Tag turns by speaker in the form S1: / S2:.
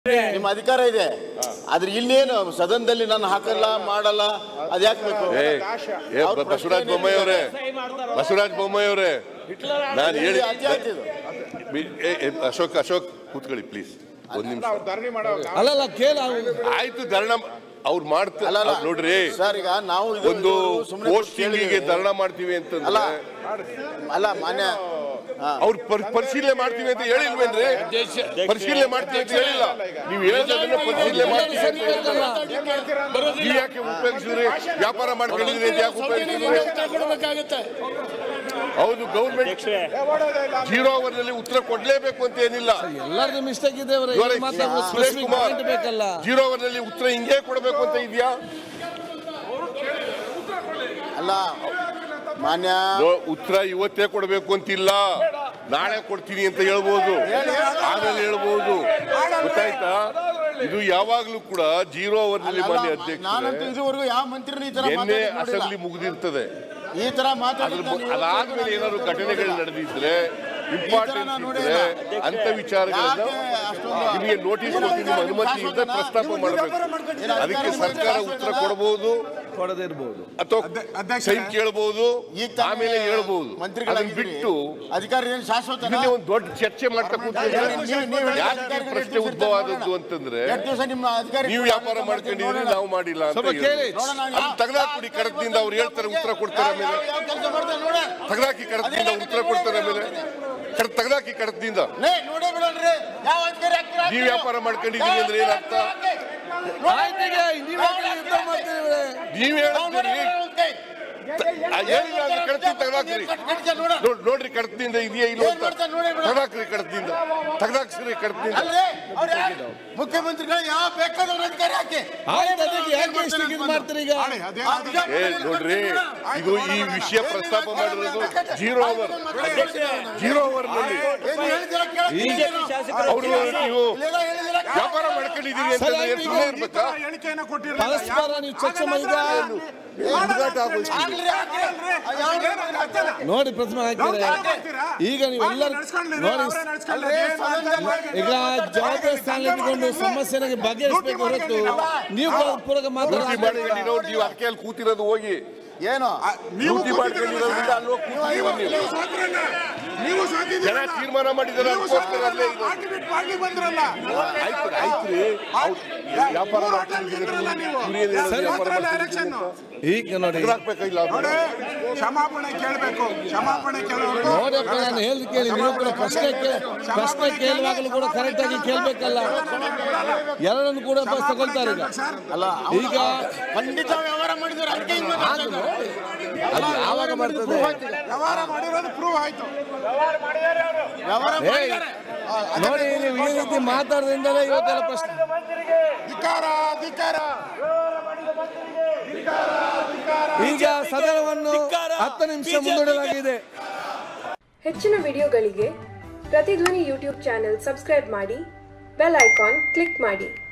S1: ನಿಮ್ಮ ಅಧಿಕಾರ ಇದೆ ಆದ್ರೆ ಇಲ್ಲೇನು ಸದನದಲ್ಲಿ ನಾನು ಹಾಕಲ್ಲ ಮಾಡಲ್ಲ ಅದ್ ಯಾಕೆ ಬೇಕು
S2: ಏ ಏ ಬ- ಬಸವರಾಜ ಬೊಮ್ಮಾಯಿ ಅವರೇ ಬಸವರಾಜ ಬೊಮ್ಮಾಯಿ ಅವರೇ ನಾನು ಹೇಳಿ
S1: ಇಲ್ಲಿ ಅತಿ ಆಯ್ತು ಇದು.
S2: ಬಿ- ಏ, ಏ, ಅಶೋಕ್ ಅಶೋಕ್ ಕೂತ್ಕೊಳ್ಳಿ ಪ್ಲೀಸ್ ಒಂದ್ ನಿಮಿಷ
S3: ಅಲ್ಲಲ್ಲ ಕೇಳ
S2: ಆಯ್ತು ಧರಣ ಅವ್ರು ಮಾಡ್ತಾರೆ
S1: ಅಲ್ಲ, ಅಲ್ಲ.
S2: ನೋಡ್ರಿ
S1: ಸರ್ ಈಗ ನಾವು ಇದು-
S2: ಒಂದು
S1: ಇದು ಸುಮ್ನೆ
S2: ಪೋಸ್ಟಿಂಗಿಗೆ
S1: ಕೇಳಿದ್ದೀವಿ.
S2: ಧರಣ ಮಾಡ್ತೀವಿ
S1: ಅಲ್ಲ
S2: ಅಂತಂದ್ರೆ
S1: ಅಲ್ಲ ಮಾನ್ಯ ಹಾ.
S2: ಅವ್ರು ಪರ್- ಪರಿಶೀಲನೆ ಮಾಡ್ತೀವಿ ಅಂತ ಹೇಳಿಲ್ವೇನ್ರಿ ಪರಿಶೀಲನೆ ಮಾಡ್ತೀವಿ ಅಂತ ಹೇಳಿಲ್ಲ ನೀವು ಹೇಳಿದ್ರೆ ಪರಿಶೀಲನೆ ಮಾಡ್ತೀವಿ ಅಂತ ಹೇಳಿಲ್ಲ. ನೀವು ಯಾಕೆ ಉಪಯೋಗಿಸಿದ್ರಿ ವ್ಯಾಪಾರ ಮಾಡ್ಕೊಂಡಿದ್ರಿ ಅಂತ ಯಾಕೆ ಉಪಯೋಗಿಸಿದ್ರಿ ಹೌದು ಗೌರ್ಮೆಂಟ್ ಜೀರೋ ಅವರ್ ನಲ್ಲಿ ಉತ್ತರ ಕೊಡ್ಲೇಬೇಕು ಅಂತ ಏನಿಲ್ಲ
S3: ಎಲ್ಲರದು ಮಿಸ್ಟೇಕ್ ಇದೆ ಅವ್ರೆ.
S2: ಇವಾಗ
S3: ಇಲ್ಲಿ ಮಾತ್ರ
S2: ಸುರೇಶ್
S3: specific
S2: ಕುಮಾರ್
S3: point ಬೇಕಲ್ಲ
S2: ಜೀರೋ ಅವರ್ ನಲ್ಲಿ ಉತ್ತರ ಹಿಂಗೆ ಕೊಡಬೇಕು ಅಂತ ಇದೆಯಾ
S1: ಅಲ್ಲ ಮಾನ್ಯ
S2: ನೋ- ಉತ್ತರ ಇವತ್ತೇ ಕೊಡಬೇಕು ಅಂತಿಲ್ಲ ನಾಳೆ ಕೊಡ್ತೀನಿ ಅಂತ ಹೇಳ್ಬೋದು ಆಮೇಲೆ ಹೇಳ್ಬೋದು ಗೊತ್ತಾಯ್ತಾ ಇದು ಯಾವಾಗ್ಲೂ ಕೂಡ ಜೀರೋ ಅವರ್ ನಲ್ಲಿ ಮಾನ್ಯ
S1: ನಾನಂತೂ
S2: ಅಧ್ಯಕ್ಷ
S1: ಇದುವರೆಗೂ ಯಾವ ಮಂತ್ರಿನೂ ಈ ತರ
S2: ನಿನ್ನೆ
S1: ಮಾತಾಡಿದ್ದು ನೋಡಿಲ್ಲ.
S2: ಅಸೆಂಬ್ಲಿ ಮುಗಿದಿರ್ತದೆ
S1: ಈ ತರ
S2: ಅದ್ರ
S1: ಮಾತಾಡಿದ್ದು
S2: ಮು-
S1: ನಾನು
S2: ಅದಾದ್ಮೇಲೆ
S1: ಇವತ್ತು
S2: ಏನಾದ್ರು ಘಟನೆಗಳು ನಡೆದಿದ್ರೆ
S1: ನಾನು
S2: ಇಂಪಾರ್ಟೆಂಟ್
S1: ನೋಡೇ
S2: ಇದ್ರೆ
S1: ಇಲ್ಲ.
S2: ಅಂತ ವಿಚಾರಗಳನ್ನ
S1: ಯಾಕೆ ಅಷ್ಟೊಂದು-
S2: ನಿಮಗೆ ನೋಟಿಸ್ ಕೊಟ್ಟು ನಿಮ್ಮ ಅನುಮತಿಯಿಂದ ಪ್ರಸ್ತಾಪ ಮಾಡಬೇಕು ಅದಕ್ಕೆ ಸರ್ಕಾರ ಉತ್ತರ ಕೊಡಬಹುದು
S3: ಕೊಡದೇ ಇರ್ಬೋದು
S2: ಅಥವಾ ಸೈ ಕೇಳಬಹುದು
S1: ಈಗ ತಾನೇ
S2: ಆಮೇಲೆ ಹೇಳ್ಬಹುದು ಅದನ್ನ
S1: ಮಂತ್ರಿಗಳಾಗಿದ್ದೀರಿ.
S2: ಬಿಟ್ಟು
S1: ಅಧಿಕಾರಿ ಏನು ಶಾಶ್ವತ
S2: ಇದನ್ನೇ ಒಂದು ದೊಡ್ಡ ಚರ್ಚೆ ಮಾಡ್ತಾ ಕೂತ್ಕೊಂಡ್ರೆ
S1: ನೀವು- ನೀವು ಹೇಳಿ
S2: ಯಾಕೆ ಈ
S1: ಅಧಿಕಾರಿಗಳು
S2: ಪ್ರಶ್ನೆ
S1: ಎಷ್ಟು
S2: ಉದ್ಭವ
S1: ನೋಡೋಣ.
S2: ಆದದ್ದು ಅಂತಂದ್ರೆ
S1: ಎರಡು ದಿವಸ ನಿಮ್ಮ ಅಧಿಕಾರಿ
S2: ನೀವು ವ್ಯಾಪಾರ ಮಾಡ್ಕೊಂಡಿದ್ರಿ ನಾವು ಮಾಡಿಲ್ಲ ಅಂತ
S3: ಸ್ವಲ್ಪ ಕೇಳಿ.
S2: ಹೇಳಿದ್ರು.
S1: ನೋಡೋಣ
S2: ಅದು ತೆಗೆದಾಕ್ಬಿಡಿ ಕಡತದಿಂದ ಅವ್ರು ಹೇಳ್ತಾರೆ ಉತ್ತರ ಕೊಡ್ತಾರೆ ಆಮೇಲೆ
S1: ಯಾವ ಕೆಲಸ ಮಾಡ್ತಾರೆ ನೋಡ
S2: ತೆಗೆದಾಕಿ ಕಡತದಿಂದ ಉತ್ತರ ಕೊಡ್ತಾರೆ ಆಮೇಲೆ ಕಡ ತೆಗೆದಾಕಿ ಕಡತದಿಂದ
S1: ಲೇ ನೋಡೇ ಬಿಡೋಣ್ರಿ ಯಾವ ಅಧಿಕಾರಿ ಹಾಕ್ತೀರಾ
S2: ನೀವು ವ್ಯಾಪಾರ ಮಾಡ್ಕೊಂಡಿದ್ದೀರಿ ಅಂದ್ರೆ ಏನರ್ಥ
S3: ಆಯ್ತು ಈಗ ನೀವ್ ಯಾಕೆ ಯುದ್ಧ ಮಾಡ್ತೀರಿ ಇವ್ರೆ?
S2: ನೀವ್ ಹೇಳ್ತೀರಿ ಆ ಹೇಳಿಲ್ಲ ಅಂದ್ರೆ ಕಡತಿ ತೆಗೆದಾಕ್ರಿ ನೋಡ್- ನೋಡ್ರಿ ಕಡತದಿಂದ ಇದೆಯಾ ಇಲ್ಲ
S1: ಏನ್
S2: ಅಂತ
S1: ಮಾಡ್ತಾರೆ ನೋಡಿ ಬಿಡು.
S2: ತೆಗೆದಾಕ್ರಿ ಕಡತದಿಂದ ತೆಗೆದಾಕ್ಸ್ರಿ ಕಡತದಿಂದ
S1: ಅಲ್ರಿ ಅವ್ರು ಯಾರು? ಮುಖ್ಯಮಂತ್ರಿಗಳು ಯಾವ ಬೇಕಾದವ್ರ ಅಧಿಕಾರಿ ಹಾಕಿ
S3: ಆಯ್ತು ಅದಕ್ಕೆ ಯಾಕೆ ಇಷ್ಟು ಇದು ಮಾಡ್ತೀರಿ ಈಗ
S2: ಏ ನೋಡ್ರಿ ಇದು ಈ ವಿಷಯ ಪ್ರಸ್ತಾಪ ಮಾಡಿರೋದು ಜೀರೋ ಅವರ್ ಜೀರೋ ಅವರ್ ನಲ್ಲಿ ಅವರು ನೀವು ವ್ಯಾಪಾರ ಮಾಡ್ಕೊಂಡಿದ್ದೀರಿ ಅಂತಂದ್ರೆ ಏನ್ ಸುಮ್ಮನೆ ಇರ್ಬೇಕಾ
S4: ಹೇಳಿಕೆಯನ್ನು ಕೊಟ್ಟಿರಲಿಲ್ಲ
S3: ಪರಸ್ಪರ ನೀವು ಚರ್ಚೆ ಮಾಡಿದ
S2: ಹುಡುಗಾಟ ಆಗೋಯ್ತು
S3: ನೋಡಿ ಪ್ರತಿಮೆ ಹಾಕಿದ್ರೆ ಈಗ ನೀವೆಲ್ಲರೂ ನೋಡಿ ಈಗ ಜವಾಬ್ದಾರಿ ಸ್ಥಾನ ಇಟ್ಕೊಂಡು ಸಮಸ್ಯೆನಾಗಿ ಬಗೆಹರಿಸಬೇಕು ಹೊರತು ನೀವು ಪೂರಕ
S2: ಡ್ಯೂಟಿ
S3: ಮಾತಾಡ
S2: ಮಾಡ್ಕೊಂಡಿರೋರು ನೀವು ಅದಕ್ಕೆ ಅಲ್ಲಿ ಕೂತಿರೋದು ಹೋಗಿ
S1: ಏನು
S2: ಡ್ಯೂಟಿ ಮಾಡ್ಕೊಂಡಿರೋದ್ರಿಂದ ಅಲ್ಲಿ ಹೋಗಿ ಕೂತಿದ್ದೀವಿ ನೀವು
S4: ನೀವು ಸಾಧಿದ್ದೀರಲ್ಲ.
S2: ಜನ ತೀರ್ಮಾನ ಮಾಡಿದ್ದಾರೆ
S4: ನೀವು
S2: ಅದಕ್ಕೋಸ್ಕರ ಅಲ್ಲೇ ಇದು.
S4: ಪಾರ್ಟಿ ಬಿಟ್ಟು ಪಾರ್ಟಿ ಬಂದ್ರಲ್ಲ
S2: ಆಯ್ತು ಆಯ್ತು ರೀ ಅವ್ರು ವ್ಯಾಪಾರ
S4: ಮೂರು
S2: ಮಾಡ್ಕೊಂಡಿದ್ದೀರಿ
S4: ಹೋಟೆಲ್ ನೀವು.
S2: ಇವ್ರು ಏನ್ ಹೇಳಿದ್ರು
S4: ಸರಿ,
S2: ವ್ಯಾಪಾರ
S4: ಮಾತ್ರ
S2: ಮಾಡ್ಕೊಂಡಿದ್ದೀರಿ
S4: election.
S2: ಅಂತ.
S3: ಈಗ ನೋಡಿ
S2: ತೆಗ್ದಾಕ್ಬೇಕಾ ಇಲ್ಲ ಅವ್ರು?
S4: ನೋಡಿ ಕ್ಷಮಾಪಣೆ ಕೇಳಬೇಕು ಕ್ಷಮಾಪಣೆ ಕೇಳಬೇಕು
S3: ನೋಡಪ್ಪ ನಾನು ಹೇಳ್ದು ಕೇಳಿ ನೀವು ಕೂಡ ಪ್ರಶ್ನೆ ಕೇ- ಪ್ರಶ್ನೆ ಕೇಳುವಾಗಲೂ ಕೂಡ ಕರೆಕ್ಟ್ ಆಗಿ ಕೇಳ್ಬೇಕಲ್ಲ ಎರಡನ್ನು ಕೂಡ ಬಸ್ ತಗೊಳ್ತಾರೆ ಈಗ
S1: ಅಲ್ಲ
S3: ಈಗ
S1: ಖಂಡಿತ ವ್ಯವಹಾರ ಮಾಡಿದ್ರು ಅದಕ್ಕೆ ಹಿಂಗ್ ಮಾತಾಡ್ತಾರೆ.
S3: ಅದು ಯಾವಾಗ ಬರ್ತದೆ
S4: ವ್ಯವಹಾರ ಮಾಡಿರೋದು ಪ್ರೂವ್ ಆಯ್ತು
S1: ವ್ಯವಹಾರ
S3: ಏಯ್,
S1: ಮಾಡಿದ್ದಾರೆ.
S3: ನೋಡಿ ನೀವು ಈ ರೀತಿ ಮಾತಾಡೋದ್ರಿಂದಲೇ ಇವತ್ತೆಲ್ಲ ಪ್ರಶ್ನೆ
S4: ಧಿಕಾರ ಧಿಕಾರ
S3: ಈಗ ಸದನವನ್ನು ಹತ್ತು ನಿಮಿಷ ಮುಂದೂಡಲಾಗಿದೆ
S5: ಹೆಚ್ಚಿನ ವಿಡಿಯೋಗಳಿಗೆ ಪ್ರತಿಧ್ವನಿ ಯೂಟ್ಯೂಬ್ ಚಾನೆಲ್ ಸಬ್ಸ್ಕ್ರೈಬ್ ಮಾಡಿ ಬೆಲ್ ಐಕಾನ್ ಕ್ಲಿಕ್ ಮಾಡಿ